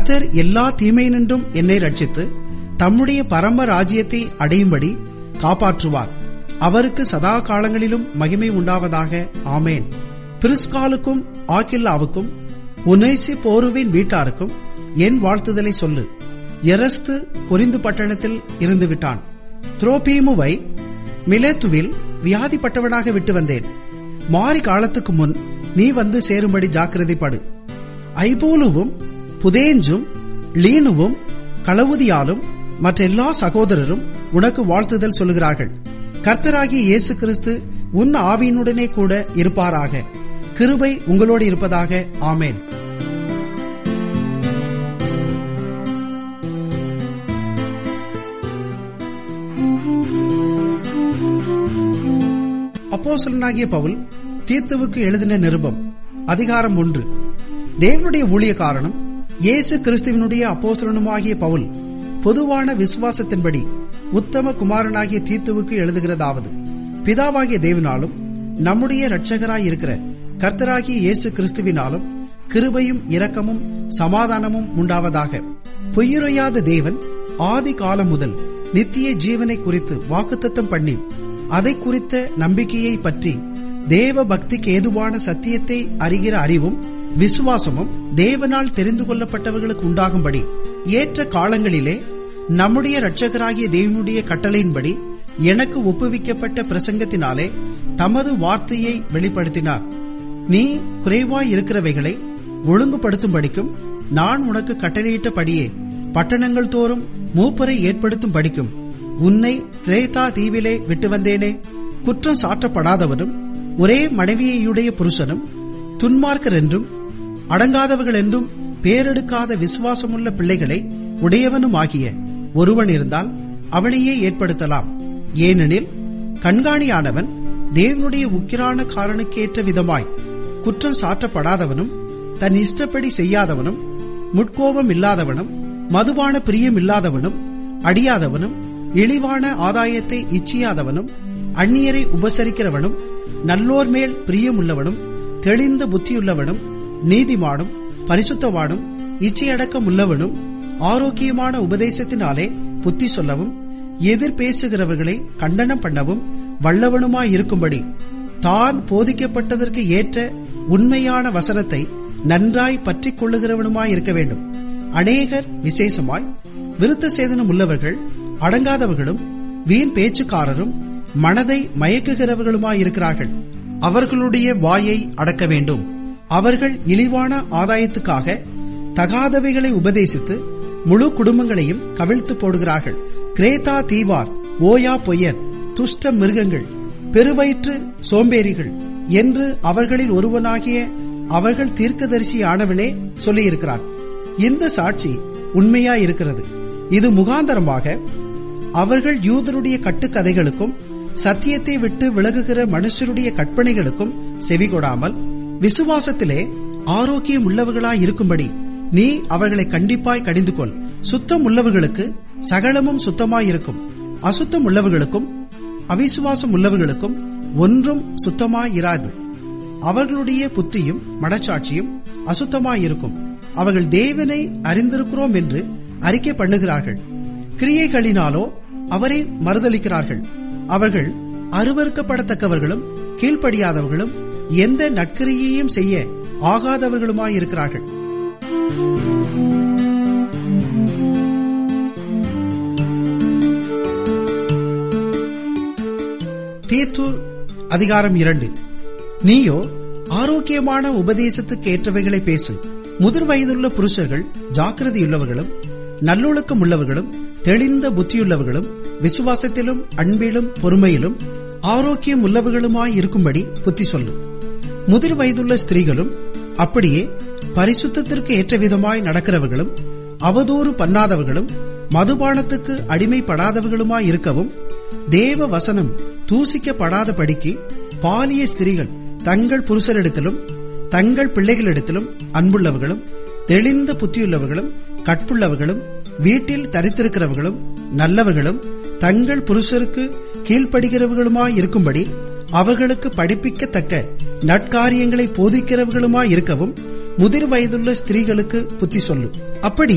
கர்த்தர் எல்லா தீமையினின்றும் என்னை ரட்சித்து தம்முடைய பரம ராஜ்யத்தை அடையும்படி காப்பாற்றுவார் அவருக்கு சதா காலங்களிலும் மகிமை உண்டாவதாக ஆமேன் பிரிஸ்காலுக்கும் ஆக்கில்லாவுக்கும் உனைசி போருவின் வீட்டாருக்கும் என் வாழ்த்துதலை சொல்லு எரஸ்து கொரிந்து பட்டணத்தில் இருந்து விட்டான் துரோபீமுவை மிலேத்துவில் வியாதிப்பட்டவனாக விட்டு வந்தேன் மாறி காலத்துக்கு முன் நீ வந்து சேரும்படி ஜாக்கிரதைப்படு ஐபோலுவும் புதேஞ்சும் லீனுவும் களவுதியாலும் மற்றெல்லா சகோதரரும் உனக்கு வாழ்த்துதல் சொல்லுகிறார்கள் கர்த்தராகிய இயேசு கிறிஸ்து உன் ஆவியினுடனே கூட இருப்பாராக கிருபை உங்களோடு இருப்பதாக ஆமேன் அப்போசலனாகிய பவுல் தீர்த்துவுக்கு எழுதின நிருபம் அதிகாரம் ஒன்று தேவனுடைய ஊழிய காரணம் இயேசு கிறிஸ்துவனுடைய அப்போசலனுமாகிய பவுல் பொதுவான விசுவாசத்தின்படி உத்தம குமாரனாகிய தீத்துவுக்கு எழுதுகிறதாவது பிதாவாகிய தேவனாலும் நம்முடைய இரட்சகராய் இருக்கிற கர்த்தராகிய இயேசு கிறிஸ்துவினாலும் கிருபையும் இரக்கமும் சமாதானமும் உண்டாவதாக பொய்யுரையாத தேவன் ஆதி காலம் முதல் நித்திய ஜீவனை குறித்து வாக்குத்தத்தம் பண்ணி அதை குறித்த நம்பிக்கையை பற்றி தேவ பக்திக்கு ஏதுவான சத்தியத்தை அறிகிற அறிவும் விசுவாசமும் தேவனால் தெரிந்து கொள்ளப்பட்டவர்களுக்கு உண்டாகும்படி ஏற்ற காலங்களிலே நம்முடைய இரட்சகராகிய தேவனுடைய கட்டளையின்படி எனக்கு ஒப்புவிக்கப்பட்ட பிரசங்கத்தினாலே தமது வார்த்தையை வெளிப்படுத்தினார் நீ குறைவாய் இருக்கிறவைகளை ஒழுங்குபடுத்தும்படிக்கும் நான் உனக்கு கட்டளையிட்டபடியே பட்டணங்கள் தோறும் மூப்பரை ஏற்படுத்தும் படிக்கும் உன்னை கிரேதா தீவிலே விட்டு வந்தேனே குற்றம் சாற்றப்படாதவனும் ஒரே மனைவியுடைய புருஷனும் துன்மார்க்கர் என்றும் அடங்காதவர்கள் என்றும் பேரெடுக்காத விசுவாசமுள்ள பிள்ளைகளை உடையவனுமாகிய ஒருவன் இருந்தால் அவனையே ஏற்படுத்தலாம் ஏனெனில் கண்காணியானவன் தேவனுடைய உக்கிரான காரனுக்கேற்ற விதமாய் குற்றம் சாற்றப்படாதவனும் தன் இஷ்டப்படி செய்யாதவனும் முட்கோபம் இல்லாதவனும் மதுபான பிரியம் இல்லாதவனும் அடியாதவனும் இழிவான ஆதாயத்தை இச்சியாதவனும் அந்நியரை உபசரிக்கிறவனும் நல்லோர் மேல் பிரியமுள்ளவனும் தெளிந்த புத்தியுள்ளவனும் நீதிமானும் பரிசுத்தவானும் இச்சையடக்கம் உள்ளவனும் ஆரோக்கியமான உபதேசத்தினாலே புத்தி சொல்லவும் எதிர் பேசுகிறவர்களை கண்டனம் பண்ணவும் வல்லவனுமாயிருக்கும்படி தான் போதிக்கப்பட்டதற்கு ஏற்ற உண்மையான வசனத்தை நன்றாய் பற்றிக் கொள்ளுகிறவனுமாயிருக்க வேண்டும் அநேகர் விசேஷமாய் விருத்த சேதனம் உள்ளவர்கள் அடங்காதவர்களும் வீண் பேச்சுக்காரரும் மனதை மயக்குகிறவர்களுமாயிருக்கிறார்கள் அவர்களுடைய வாயை அடக்க வேண்டும் அவர்கள் இழிவான ஆதாயத்துக்காக தகாதவைகளை உபதேசித்து முழு குடும்பங்களையும் கவிழ்த்து போடுகிறார்கள் கிரேத்தா தீவார் ஓயா பொய்யர் துஷ்ட மிருகங்கள் பெருவயிற்று சோம்பேறிகள் என்று அவர்களில் ஒருவனாகிய அவர்கள் தீர்க்கதரிசி ஆனவனே சொல்லியிருக்கிறார் இந்த சாட்சி உண்மையாயிருக்கிறது இது முகாந்தரமாக அவர்கள் யூதருடைய கட்டுக்கதைகளுக்கும் சத்தியத்தை விட்டு விலகுகிற மனுஷருடைய கற்பனைகளுக்கும் செவிகொடாமல் விசுவாசத்திலே ஆரோக்கியம் உள்ளவர்களாய் இருக்கும்படி நீ அவர்களை கண்டிப்பாய் கடிந்து கொள் சுத்தம் உள்ளவர்களுக்கு சகலமும் சுத்தமாயிருக்கும் அசுத்தம் உள்ளவர்களுக்கும் அவிசுவாசம் உள்ளவர்களுக்கும் ஒன்றும் சுத்தமாயிராது அவர்களுடைய புத்தியும் மனச்சாட்சியும் அசுத்தமாயிருக்கும் அவர்கள் தேவனை அறிந்திருக்கிறோம் என்று அறிக்கை பண்ணுகிறார்கள் கிரியைகளினாலோ அவரை மறுதளிக்கிறார்கள் அவர்கள் அருவறுக்கப்படத்தக்கவர்களும் கீழ்ப்படியாதவர்களும் எந்த நற்கிரியையும் செய்ய ஆகாதவர்களுமாயிருக்கிறார்கள் தீர்த்து அதிகாரம் இரண்டு நீயோ ஆரோக்கியமான உபதேசத்துக்கு ஏற்றவைகளை பேசு முதிர் வயதுள்ள புருஷர்கள் ஜாக்கிரதையுள்ளவர்களும் நல்லொழுக்கம் உள்ளவர்களும் தெளிந்த புத்தியுள்ளவர்களும் விசுவாசத்திலும் அன்பிலும் பொறுமையிலும் ஆரோக்கியம் உள்ளவர்களுமாய் இருக்கும்படி புத்தி சொல்லு முதிர் வயதுள்ள ஸ்திரீகளும் அப்படியே பரிசுத்தத்திற்கு ஏற்ற விதமாய் நடக்கிறவர்களும் அவதூறு பண்ணாதவர்களும் மதுபானத்துக்கு அடிமைப்படாதவர்களுமாய் இருக்கவும் தேவ வசனம் தூசிக்கப்படாதபடிக்கு பாலிய ஸ்திரீகள் தங்கள் புருஷரிடத்திலும் தங்கள் பிள்ளைகளிடத்திலும் அன்புள்ளவர்களும் தெளிந்த புத்தியுள்ளவர்களும் கற்புள்ளவர்களும் வீட்டில் தரித்திருக்கிறவர்களும் நல்லவர்களும் தங்கள் புருஷருக்கு கீழ்ப்படுகிறவர்களுமாய் இருக்கும்படி அவர்களுக்கு படிப்பிக்கத்தக்க நட்காரியங்களை போதிக்கிறவர்களுமாய் இருக்கவும் முதிர் வயதுள்ள ஸ்திரீகளுக்கு புத்தி சொல்லு அப்படி